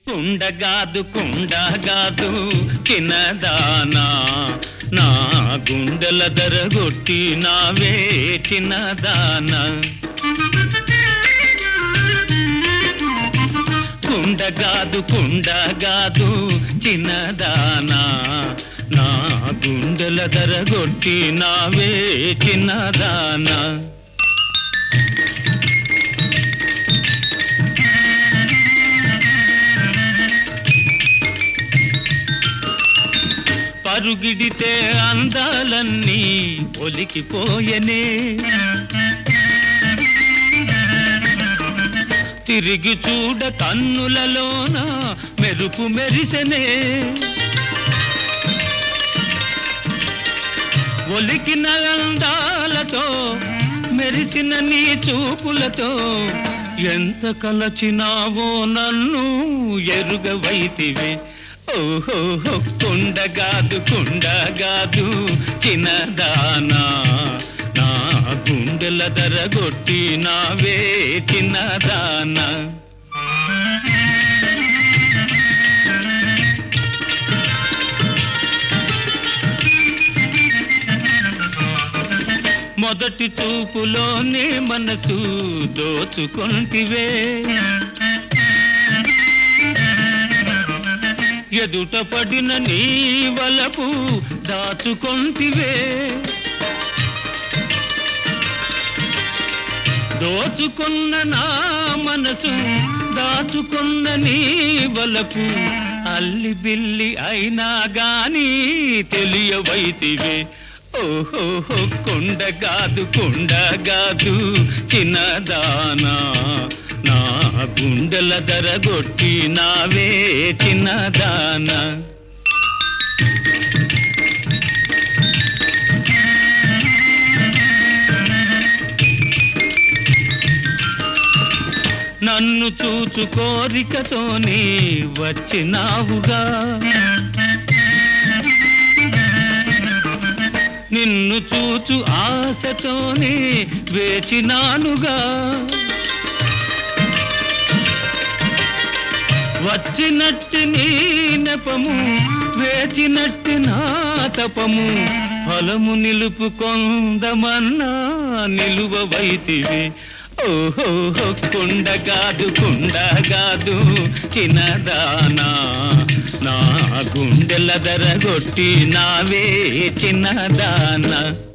కుండగాదు కుండగాదు చిన్నదానా నా గుండెల దరగొట్టి నావే చిన్నదానా కుండగాదు కుండగాదు చిన్నదానా నా గుండెల దరగొట్టి నావే చిన్నదానా పరుగిడితే అందాలన్నీ ఒలికిపోయనే తిరిగి చూడ కన్నులలోన మెరుపు మెరిసెనే ఒలికిన అందాలతో మెరిసిన నీ చూపులతో ఎంత కలచినావో నన్ను ఎరుగవైతివే ఓహో కుండగాదు కుండగాదు చిన్నదానా నా గుండెల దరగొట్టి నావే చిన్నదానా మొదటి చూపులోనే మనసు దోచుకొంటివే ఎదుట పడిన నీ వలపు దాచుకొంటివే దోచుకున్న నా మనసు దాచుకున్న నీ వలపు అల్లి బిల్లి అయినా గాని తెలియవైతివే ఓహో కొండగాదు కొండగాదు చిన్నదానా నా గుండెల దరగొట్టి నావే చిన్నదానా నన్ను చూచు కోరికతోనే వచ్చినావుగా నిన్ను చూచు ఆశతోనే వేచినానుగా వచ్చినట్టి నీ నెపము వేచినట్టి నా తపము ఫలము నిలుపుకొందమన్నా నిలువ వైతివి ఓహో కుండగాదు కుండగాదు చిన్నదానా నా గుండెల దరగొట్టి నావే చిన్నదానా